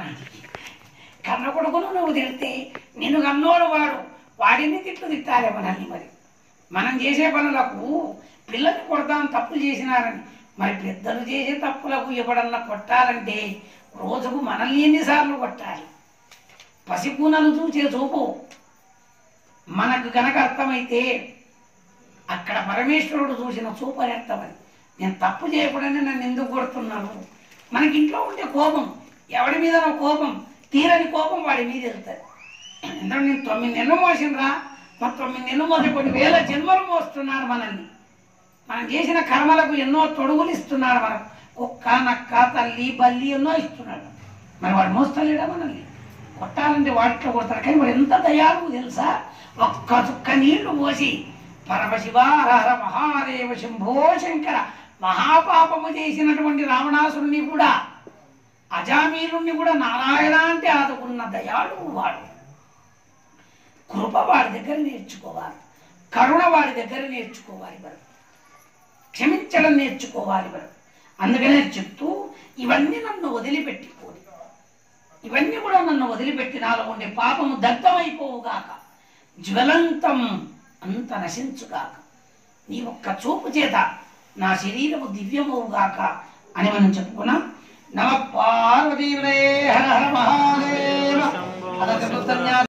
కన్న కొడుకును నువ్వు తిడితే నిన్ను కన్నోడు వాడు వాడిని తిట్లు తిట్టాలి మనల్ని మరి మనం చేసే పనులకు పిల్లల్ని కొడతాం తప్పులు చేసినారని మరి పెద్దలు చేసే తప్పులకు ఎవడన్నా కొట్టాలంటే రోజుకు మనల్ని ఎన్నిసార్లు కొట్టాలి పసికూనలు చూసే చూపు మనకు కనుక అర్థమైతే అక్కడ పరమేశ్వరుడు చూసిన చూపు అని అర్థమని నేను తప్పు చేయకూడదని నన్ను ఎందుకు కొడుతున్నాను మనకి ఇంట్లో ఉండే కోపం ఎవడి మీద కోపం తీరని కోపం వాడి మీద వెళ్తుంది ఎందుకంటే నేను తొమ్మిది నెలలు మోసినరా మరి తొమ్మిది నెలలు మోసి కొన్ని వేల జన్మలు మోస్తున్నాడు మనల్ని మనం చేసిన కర్మలకు ఎన్నో తొడుగులు ఇస్తున్నాడు మనం కుక్క నక్క తల్లి బల్లి ఎన్నో ఇస్తున్నాడు మరి వాడు మోస్తలేడా మనల్ని కొట్టాలంటే వాటిలో కొడతారు కానీ వాడు ఎంత దయాలు తెలుసా ఒక్క చుక్క నీళ్లు పోసి పరమశివ హర మహాదేవ శంభో శంకర మహాపాపము చేసినటువంటి రావణాసురుని కూడా అజామీరుణ్ణి కూడా నారాయణ అంటే ఆదుకున్న దయాళు వాడు కృప వాడి దగ్గర నేర్చుకోవాలి కరుణ వాడి దగ్గర నేర్చుకోవాలి మనం క్షమించడం నేర్చుకోవాలి మనం అందుకనే చెప్తూ ఇవన్నీ నన్ను వదిలిపెట్టిపోదు ఇవన్నీ కూడా నన్ను వదిలిపెట్టి నాలో ఉండే పాపము దగ్ధమైపోవుగాక జ్వలంతం అంత నశించుగాక నీ ఒక్క చూపు చేత నా శరీరము దివ్యమవుగాక అని మనం చెప్పుకున్నాం నమ పార్వతీ హర హర మహాదేవ అదొక